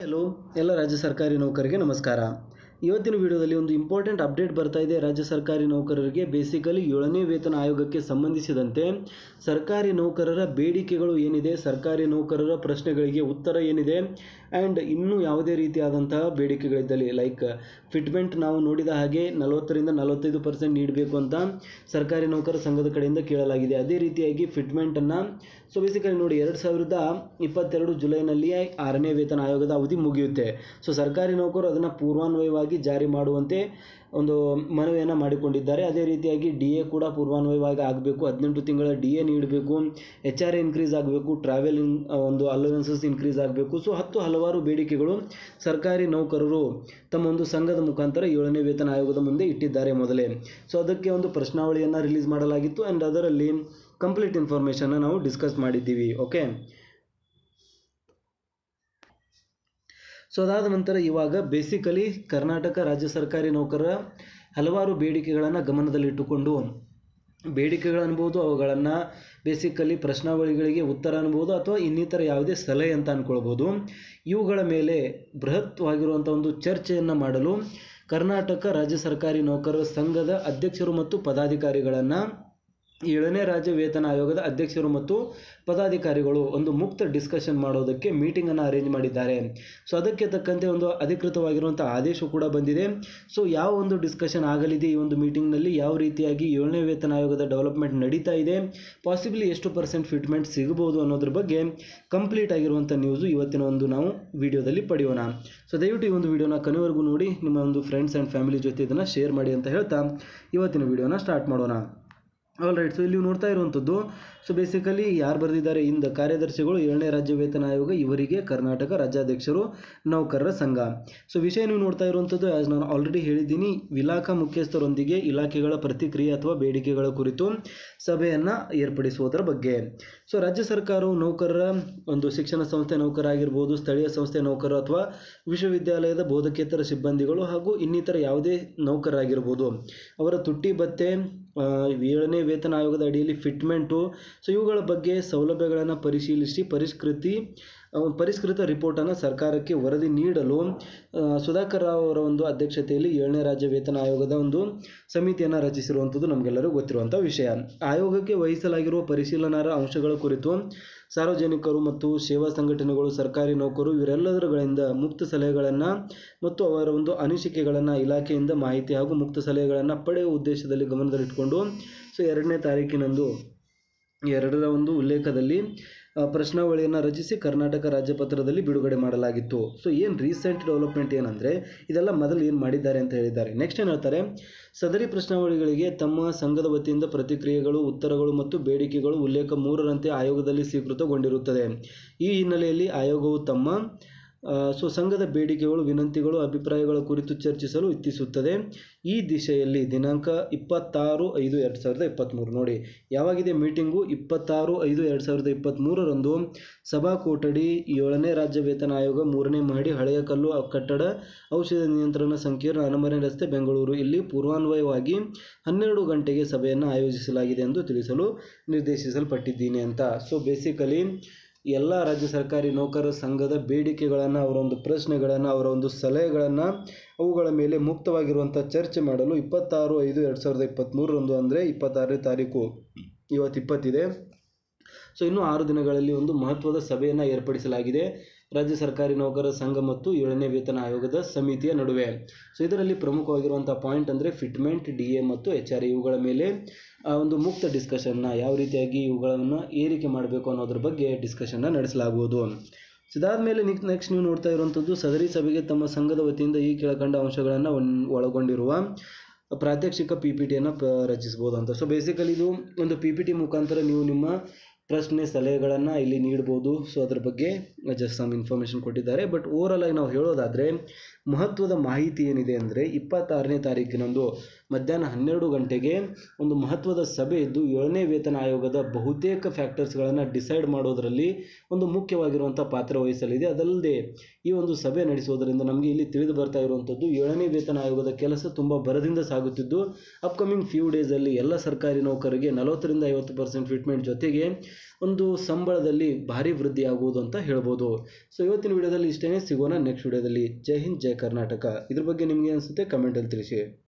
hello ಎಲ್ಲ ರಾಜ್ಯ ಸರ್ಕಾರಿ ನೌಕರರಿಗೆ ನಮಸ್ಕಾರ ಇವತ್ತಿನ ವಿಡಿಯೋದಲ್ಲಿ ಒಂದು ಇಂಪಾರ್ಟೆಂಟ್ ಅಪ್ಡೇಟ್ ಬರ್ತಾ ಇದೆ ರಾಜ್ಯ ಸರ್ಕಾರಿ ನೌಕರರಿಗೆ ಬೇಸಿಕಲಿ ಏಳನೇ ವೇತನ ಆಯೋಗಕ್ಕೆ ಸಂಬಂಧಿಸಿದಂತೆ ಸರ್ಕಾರಿ ನೌಕರರ ಬೇಡಿಕೆಗಳು ಏನಿದೆ ಸರ್ಕಾರಿ ನೌಕರರ ಪ್ರಶ್ನೆಗಳಿಗೆ ಉತ್ತರ ಏನಿದೆ ಆ್ಯಂಡ್ ಇನ್ನೂ ಯಾವುದೇ ರೀತಿಯಾದಂತಹ ಬೇಡಿಕೆಗಳಿದ್ದಲ್ಲಿ ಲೈಕ್ ಫಿಟ್ಮೆಂಟ್ ನಾವು ನೋಡಿದ ಹಾಗೆ ನಲವತ್ತರಿಂದ ನಲವತ್ತೈದು ಪರ್ಸೆಂಟ್ ನೀಡಬೇಕು ಅಂತ ಸರ್ಕಾರಿ ನೌಕರ ಸಂಘದ ಕಡೆಯಿಂದ ಕೇಳಲಾಗಿದೆ ಅದೇ ರೀತಿಯಾಗಿ ಫಿಟ್ಮೆಂಟನ್ನು ಸೊ ಬೇಸಿಕಲಿ ನೋಡಿ ಎರಡು ಸಾವಿರದ ಇಪ್ಪತ್ತೆರಡು ಜುಲೈನಲ್ಲಿ ಆರನೇ ವೇತನ ಆಯೋಗದ ಅವಧಿ ಮುಗಿಯುತ್ತೆ ಸೊ ಸರ್ಕಾರಿ ನೌಕರರು ಅದನ್ನು ಪೂರ್ವಾನ್ವಯವಾಗಿ ಜಾರಿ ಮಾಡುವಂತೆ ಒಂದು ಮನವಿಯನ್ನು ಮಾಡಿಕೊಂಡಿದ್ದಾರೆ ಅದೇ ರೀತಿಯಾಗಿ ಡಿ ಎ ಕೂಡ ಪೂರ್ವಾನ್ವಯವಾಗಿ ಆಗಬೇಕು ಹದಿನೆಂಟು ತಿಂಗಳ ಡಿ ಎ ನೀಡಬೇಕು ಎಚ್ ಆರ್ ಎ ಇನ್ಕ್ರೀಸ್ ಆಗಬೇಕು ಟ್ರಾವೆಲ್ ಒಂದು ಅಲವೆನ್ಸಸ್ ಇನ್ಕ್ರೀಸ್ ಆಗಬೇಕು ಸೊ ಹತ್ತು ಹಲವಾರು ಬೇಡಿಕೆಗಳು ಸರ್ಕಾರಿ ನೌಕರರು ತಮ್ಮ ಒಂದು ಸಂಘದ ಮುಖಾಂತರ ಏಳನೇ ವೇತನ ಆಯೋಗದ ಮುಂದೆ ಇಟ್ಟಿದ್ದಾರೆ ಮೊದಲೇ ಸೊ ಅದಕ್ಕೆ ಒಂದು ಪ್ರಶ್ನಾವಳಿಯನ್ನು ರಿಲೀಸ್ ಮಾಡಲಾಗಿತ್ತು ಆ್ಯಂಡ್ ಅದರಲ್ಲಿ ಕಂಪ್ಲೀಟ್ ಇನ್ಫಾರ್ಮೇಷನ್ನ ನಾವು ಡಿಸ್ಕಸ್ ಮಾಡಿದ್ದೀವಿ ಓಕೆ ಸೊ ಅದಾದ ನಂತರ ಇವಾಗ ಬೇಸಿಕಲಿ ಕರ್ನಾಟಕ ರಾಜ್ಯ ಸರ್ಕಾರಿ ನೌಕರರ ಹಲವಾರು ಬೇಡಿಕೆಗಳನ್ನು ಗಮನದಲ್ಲಿಟ್ಟುಕೊಂಡು ಬೇಡಿಕೆಗಳು ಅನ್ಬೋದು ಅವುಗಳನ್ನು ಬೇಸಿಕಲಿ ಪ್ರಶ್ನಾವಳಿಗಳಿಗೆ ಉತ್ತರ ಅನ್ಬೋದು ಅಥವಾ ಇನ್ನಿತರ ಯಾವುದೇ ಸಲಹೆ ಅಂತ ಅಂದ್ಕೊಳ್ಬೋದು ಇವುಗಳ ಮೇಲೆ ಬೃಹತ್ವಾಗಿರುವಂಥ ಒಂದು ಚರ್ಚೆಯನ್ನು ಮಾಡಲು ಕರ್ನಾಟಕ ರಾಜ್ಯ ಸರ್ಕಾರಿ ನೌಕರರ ಸಂಘದ ಅಧ್ಯಕ್ಷರು ಮತ್ತು ಪದಾಧಿಕಾರಿಗಳನ್ನು ಏಳನೇ ರಾಜ್ಯ ವೇತನ ಆಯೋಗದ ಅಧ್ಯಕ್ಷರು ಮತ್ತು ಪದಾಧಿಕಾರಿಗಳು ಒಂದು ಮುಕ್ತ ಡಿಸ್ಕಷನ್ ಮಾಡೋದಕ್ಕೆ ಮೀಟಿಂಗನ್ನು ಅರೇಂಜ್ ಮಾಡಿದ್ದಾರೆ ಸೊ ಅದಕ್ಕೆ ತಕ್ಕಂತೆ ಒಂದು ಅಧಿಕೃತವಾಗಿರುವಂಥ ಆದೇಶ ಕೂಡ ಬಂದಿದೆ ಸೊ ಯಾವ ಒಂದು ಡಿಸ್ಕಷನ್ ಆಗಲಿದೆ ಈ ಒಂದು ಮೀಟಿಂಗ್ನಲ್ಲಿ ಯಾವ ರೀತಿಯಾಗಿ ಏಳನೇ ವೇತನ ಆಯೋಗದ ಡೆವಲಪ್ಮೆಂಟ್ ನಡೀತಾ ಇದೆ ಪಾಸಿಬ್ಲಿ ಎಷ್ಟು ಪರ್ಸೆಂಟ್ ಫಿಟ್ಮೆಂಟ್ ಸಿಗಬಹುದು ಅನ್ನೋದ್ರ ಬಗ್ಗೆ ಕಂಪ್ಲೀಟ್ ಆಗಿರುವಂಥ ನ್ಯೂಸು ಇವತ್ತಿನ ಒಂದು ನಾವು ವಿಡಿಯೋದಲ್ಲಿ ಪಡೆಯೋಣ ಸೊ ದಯವಿಟ್ಟು ಈ ಒಂದು ವಿಡಿಯೋನ ಕೊನೆವರೆಗೂ ನೋಡಿ ನಿಮ್ಮ ಒಂದು ಫ್ರೆಂಡ್ಸ್ ಆ್ಯಂಡ್ ಫ್ಯಾಮಿಲಿ ಜೊತೆ ಇದನ್ನು ಶೇರ್ ಮಾಡಿ ಅಂತ ಹೇಳ್ತಾ ಇವತ್ತಿನ ವಿಡಿಯೋನ ಸ್ಟಾರ್ಟ್ ಮಾಡೋಣ ಆಲ್ ರೈಟ್ ಸೊ ಇಲ್ಲಿ ನೀವು ನೋಡ್ತಾ ಇರುವಂಥದ್ದು ಸೊ ಬೇಸಿಕಲಿ ಯಾರು ಬರೆದಿದ್ದಾರೆ ಇಂದ ಕಾರ್ಯದರ್ಶಿಗಳು ಏಳನೇ ರಾಜ್ಯ ವೇತನ ಆಯೋಗ ಇವರಿಗೆ ಕರ್ನಾಟಕ ರಾಜ್ಯಾಧ್ಯಕ್ಷರು ನೌಕರರ ಸಂಘ ಸೊ ವಿಷಯ ನೀವು ನೋಡ್ತಾ ಇರುವಂಥದ್ದು ಆ್ಯಸ್ ನಾನು ಆಲ್ರೆಡಿ ಹೇಳಿದ್ದೀನಿ ಇಲಾಖಾ ಮುಖ್ಯಸ್ಥರೊಂದಿಗೆ ಇಲಾಖೆಗಳ ಪ್ರತಿಕ್ರಿಯೆ ಅಥವಾ ಬೇಡಿಕೆಗಳ ಕುರಿತು ಸಭೆಯನ್ನು ಏರ್ಪಡಿಸುವುದರ ಬಗ್ಗೆ ಸೊ ರಾಜ್ಯ ಸರ್ಕಾರವು ನೌಕರರ ಒಂದು ಶಿಕ್ಷಣ ಸಂಸ್ಥೆ ನೌಕರ ಆಗಿರ್ಬೋದು ಸ್ಥಳೀಯ ಸಂಸ್ಥೆ ನೌಕರ ಅಥವಾ ವಿಶ್ವವಿದ್ಯಾಲಯದ ಬೋಧಕೇತರ ಸಿಬ್ಬಂದಿಗಳು ಹಾಗೂ ಇನ್ನಿತರ ಯಾವುದೇ ನೌಕರರಾಗಿರ್ಬೋದು ಅವರ ತುಟ್ಟಿ ಭತ್ತೆ ಆ, ಏಳನೇ ವೇತನ ಆಯೋಗದ ಅಡಿಯಲ್ಲಿ ಫಿಟ್ಮೆಂಟು ಸೊ ಇವುಗಳ ಬಗ್ಗೆ ಸೌಲಭ್ಯಗಳನ್ನು ಪರಿಶೀಲಿಸಿ ಪರಿಷ್ಕೃತಿ ಆ, ಒಂದು ಪರಿಷ್ಕೃತ ರಿಪೋರ್ಟನ್ನು ಸರ್ಕಾರಕ್ಕೆ ವರದಿ ನೀಡಲು ಆ, ಸುಧಾಕರ್ ರಾವ್ ಅವರ ಒಂದು ಅಧ್ಯಕ್ಷತೆಯಲ್ಲಿ ಏಳನೇ ರಾಜ್ಯ ವೇತನ ಆಯೋಗದ ಒಂದು ಸಮಿತಿಯನ್ನು ರಚಿಸಿರುವಂಥದ್ದು ನಮಗೆಲ್ಲರಿಗೂ ಗೊತ್ತಿರುವಂಥ ವಿಷಯ ಆಯೋಗಕ್ಕೆ ವಹಿಸಲಾಗಿರುವ ಪರಿಶೀಲನಾರ ಅಂಶಗಳ ಕುರಿತು ಸಾರ್ವಜನಿಕರು ಮತ್ತು ಸೇವಾ ಸಂಘಟನೆಗಳು ಸರ್ಕಾರಿ ನೌಕರು ಇವರೆಲ್ಲದರುಗಳಿಂದ ಮುಕ್ತ ಸಲಹೆಗಳನ್ನು ಮತ್ತು ಅವರ ಒಂದು ಅನಿಸಿಕೆಗಳನ್ನು ಇಲಾಖೆಯಿಂದ ಮಾಹಿತಿ ಹಾಗೂ ಮುಕ್ತ ಸಲಹೆಗಳನ್ನು ಪಡೆಯುವ ಉದ್ದೇಶದಲ್ಲಿ ಗಮನದಲ್ಲಿಟ್ಟುಕೊಂಡು ಸೊ ಎರಡನೇ ತಾರೀಕಿನಂದು ಎರಡರ ಒಂದು ಉಲ್ಲೇಖದಲ್ಲಿ ಆ, ಪ್ರಶ್ನಾವಳಿಯನ್ನು ರಚಿಸಿ ಕರ್ನಾಟಕ ರಾಜ್ಯಪತ್ರದಲ್ಲಿ ಬಿಡುಗಡೆ ಮಾಡಲಾಗಿತ್ತು ಸೊ ಏನು ರೀಸೆಂಟ್ ಡೆವಲಪ್ಮೆಂಟ್ ಏನಂದರೆ ಇದೆಲ್ಲ ಮೊದಲು ಏನು ಮಾಡಿದ್ದಾರೆ ಅಂತ ಹೇಳಿದ್ದಾರೆ ನೆಕ್ಸ್ಟ್ ಏನು ಹೇಳ್ತಾರೆ ಸದರಿ ಪ್ರಶ್ನಾವಳಿಗಳಿಗೆ ತಮ್ಮ ಸಂಘದ ವತಿಯಿಂದ ಪ್ರತಿಕ್ರಿಯೆಗಳು ಉತ್ತರಗಳು ಮತ್ತು ಬೇಡಿಕೆಗಳು ಉಲ್ಲೇಖ ಮೂರರಂತೆ ಆಯೋಗದಲ್ಲಿ ಸ್ವೀಕೃತಗೊಂಡಿರುತ್ತದೆ ಈ ಹಿನ್ನೆಲೆಯಲ್ಲಿ ಆಯೋಗವು ತಮ್ಮ ಆ, ಸೊ ಸಂಘದ ಬೇಡಿಕೆಗಳು ವಿನಂತಿಗಳು ಅಭಿಪ್ರಾಯಗಳ ಕುರಿತು ಚರ್ಚಿಸಲು ಇಚ್ಛಿಸುತ್ತದೆ ಈ ದಿಶೆಯಲ್ಲಿ ದಿನಾಂಕ ಇಪ್ಪತ್ತಾರು ಐದು ಎರಡು ಸಾವಿರದ ಇಪ್ಪತ್ತ್ಮೂರು ನೋಡಿ ಯಾವಾಗಿದೆ ಮೀಟಿಂಗು ಇಪ್ಪತ್ತಾರು ಐದು ಎರಡು ಸಾವಿರದ ಇಪ್ಪತ್ತ್ಮೂರರಂದು ಸಭಾ ಕೊಠಡಿ ಏಳನೇ ರಾಜ್ಯ ವೇತನ ಆಯೋಗ ಮೂರನೇ ಮಹಡಿ ಹಳೆಯ ಕಲ್ಲು ಕಟ್ಟಡ ಔಷಧ ನಿಯಂತ್ರಣ ಸಂಕೀರ್ಣ ಅರಮನೆ ರಸ್ತೆ ಬೆಂಗಳೂರು ಇಲ್ಲಿ ಪೂರ್ವಾನ್ವಯವಾಗಿ ಹನ್ನೆರಡು ಗಂಟೆಗೆ ಸಭೆಯನ್ನು ಆಯೋಜಿಸಲಾಗಿದೆ ಎಂದು ತಿಳಿಸಲು ನಿರ್ದೇಶಿಸಲ್ಪಟ್ಟಿದ್ದೀನಿ ಅಂತ ಸೊ ಬೇಸಿಕಲಿ ಎಲ್ಲ ರಾಜ್ಯ ಸರ್ಕಾರಿ ನೌಕರರ ಸಂಘದ ಬೇಡಿಕೆಗಳನ್ನು ಅವರ ಒಂದು ಪ್ರಶ್ನೆಗಳನ್ನು ಅವರ ಒಂದು ಸಲಹೆಗಳನ್ನು ಅವುಗಳ ಮೇಲೆ ಮುಕ್ತವಾಗಿರುವಂಥ ಚರ್ಚೆ ಮಾಡಲು ಇಪ್ಪತ್ತಾರು ಐದು ಎರಡು ಸಾವಿರದ ಇಪ್ಪತ್ತ್ಮೂರರಂದು ಅಂದರೆ ಇಪ್ಪತ್ತಾರನೇ ತಾರೀಕು ಇವತ್ತು ಇಪ್ಪತ್ತಿದೆ ಸೊ ಇನ್ನು ಆರು ದಿನಗಳಲ್ಲಿ ಒಂದು ಮಹತ್ವದ ಸಭೆಯನ್ನು ಏರ್ಪಡಿಸಲಾಗಿದೆ ರಾಜ್ಯ ಸರ್ಕಾರಿ ನೌಕರರ ಸಂಘ ಮತ್ತು ಏಳನೇ ವೇತನ ಆಯೋಗದ ಸಮಿತಿಯ ನಡುವೆ ಸೊ ಇದರಲ್ಲಿ ಪ್ರಮುಖವಾಗಿರುವಂಥ ಪಾಯಿಂಟ್ ಅಂದರೆ ಫಿಟ್ಮೆಂಟ್ ಡಿ ಎ ಮತ್ತು ಎಚ್ ಆರ್ ಇವುಗಳ ಮೇಲೆ ಆ ಒಂದು ಮುಕ್ತ ಡಿಸ್ಕಷನ್ನ ಯಾವ ರೀತಿಯಾಗಿ ಇವುಗಳನ್ನು ಏರಿಕೆ ಮಾಡಬೇಕು ಅನ್ನೋದ್ರ ಬಗ್ಗೆ ಡಿಸ್ಕಷನ್ನ ನಡೆಸಲಾಗುವುದು ಸೊ ಇದಾದಮೇಲೆ ನೆಕ್ಸ್ಟ್ ನೆಕ್ಸ್ಟ್ ನೀವು ನೋಡ್ತಾ ಇರುವಂಥದ್ದು ಸದರಿ ಸಭೆಗೆ ತಮ್ಮ ಸಂಘದ ವತಿಯಿಂದ ಈ ಕೆಳಕಂಡ ಅಂಶಗಳನ್ನು ಒಳಗೊಂಡಿರುವ ಪ್ರಾತ್ಯಕ್ಷಿಕ ಪಿ ಪಿ ಟಿಯನ್ನು ಪ ರಚಿಸ್ಬೋದು ಅಂತ ಸೊ ಬೇಸಿಕಲಿ ಇದು ಒಂದು ಪಿ ಪಿ ಟಿ ಮುಖಾಂತರ ನೀವು ನಿಮ್ಮ ಪ್ರಶ್ನೆ ಸಲಹೆಗಳನ್ನು ಇಲ್ಲಿ ನೀಡ್ಬೋದು ಸೊ ಅದ್ರ ಬಗ್ಗೆ ಜಸ್ಟ್ ಸಮ್ ಇನ್ಫಾರ್ಮೇಷನ್ ಕೊಟ್ಟಿದ್ದಾರೆ ಬಟ್ ಓವರಾಲ್ ಆಗಿ ನಾವು ಹೇಳೋದಾದರೆ ಮಹತ್ವದ ಮಾಹಿತಿ ಏನಿದೆ ಅಂದರೆ ಇಪ್ಪತ್ತಾರನೇ ತಾರೀಕಿನಂದು ಮಧ್ಯಾಹ್ನ ಹನ್ನೆರಡು ಗಂಟೆಗೆ ಒಂದು ಮಹತ್ವದ ಸಭೆ ಇದ್ದು ಏಳನೇ ವೇತನ ಆಯೋಗದ ಬಹುತೇಕ ಫ್ಯಾಕ್ಟರ್ಸ್ಗಳನ್ನು ಡಿಸೈಡ್ ಮಾಡೋದರಲ್ಲಿ ಒಂದು ಮುಖ್ಯವಾಗಿರುವಂಥ ಪಾತ್ರ ವಹಿಸಲಿದೆ ಅದಲ್ಲದೆ ಈ ಒಂದು ಸಭೆ ನಡೆಸೋದರಿಂದ ನಮಗೆ ಇಲ್ಲಿ ತಿಳಿದು ಬರ್ತಾ ಇರುವಂಥದ್ದು ಏಳನೇ ವೇತನ ಆಯೋಗದ ಕೆಲಸ ತುಂಬ ಬರದಿಂದ ಸಾಗುತ್ತಿದ್ದು ಅಪ್ಕಮಿಂಗ್ ಫ್ಯೂ ಡೇಸಲ್ಲಿ ಎಲ್ಲ ಸರ್ಕಾರಿ ನೌಕರರಿಗೆ ನಲವತ್ತರಿಂದ ಐವತ್ತು ಪರ್ಸೆಂಟ್ ಫಿಟ್ಮೆಂಟ್ ಜೊತೆಗೆ ಒಂದು ಸಂಬಳದಲ್ಲಿ ಭಾರಿ ವೃದ್ಧಿ ಆಗುವುದು ಅಂತ ಹೇಳ್ಬೋದು ಸೊ ಇವತ್ತಿನ ವಿಡಿಯೋದಲ್ಲಿ ಇಷ್ಟೇ ಸಿಗೋಣ ನೆಕ್ಸ್ಟ್ ವಿಡಿಯೋದಲ್ಲಿ ಜೈ ಹಿಂದ್ ಜೈ ಕರ್ನಾಟಕ ಇದ್ರ ಬಗ್ಗೆ ನಿಮಗೆ ಅನಿಸುತ್ತೆ ಕಮೆಂಟಲ್ಲಿ ತಿಳಿಸಿ